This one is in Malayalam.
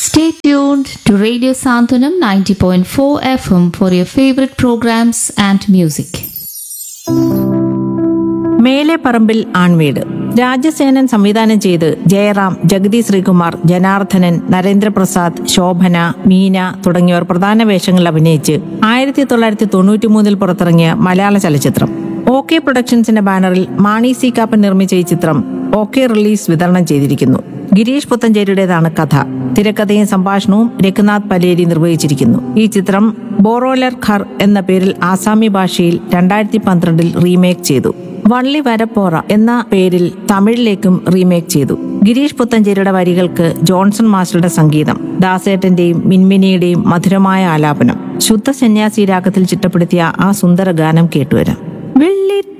Stay tuned to Radio Santanam 90.4 FM for your favorite programs and music. മേലെ പറമ്പിൽ ആൺവീട് രാജസേനൻ സംവിധാനം ചെയ്ത് ജയറാം ജഗതി ശ്രീകുമാർ ജനാർദ്ദനൻ നരേന്ദ്രപ്രസാദ് ശോഭന മീന തുടങ്ങിയവർ പ്രധാന വേഷങ്ങളിൽ അഭിനയിച്ച് ആയിരത്തി തൊള്ളായിരത്തി തൊണ്ണൂറ്റി മൂന്നിൽ പുറത്തിറങ്ങിയ മലയാള ചലച്ചിത്രം ഓക്കെ പ്രൊഡക്ഷൻസിന്റെ ബാനറിൽ മാണി സി കാപ്പൻ നിർമ്മിച്ച ഈ ചിത്രം ഓക്കെ റിലീസ് വിതരണം ചെയ്തിരിക്കുന്നു ഗിരീഷ് പുത്തഞ്ചേരിയുടേതാണ് കഥ തിരക്കഥയും സംഭാഷണവും രഘുനാഥ് പലേരി നിർവഹിച്ചിരിക്കുന്നു ഈ ചിത്രം ബോറോലർ ഖർ എന്ന പേരിൽ ആസാമി ഭാഷയിൽ രണ്ടായിരത്തി പന്ത്രണ്ടിൽ റീമേക്ക് ചെയ്തു വള്ളി വരപ്പോറ എന്ന പേരിൽ തമിഴിലേക്കും റീമേക്ക് ചെയ്തു ഗിരീഷ് പുത്തഞ്ചേരിയുടെ വരികൾക്ക് ജോൺസൺ മാസ്റ്ററുടെ സംഗീതം ദാസേട്ടന്റെയും മിൻമിനിയുടെയും മധുരമായ ആലാപനം ശുദ്ധ സന്യാസി രാഗത്തിൽ ചിട്ടപ്പെടുത്തിയ ആ സുന്ദര ഗാനം കേട്ടുവരാം വെള്ളി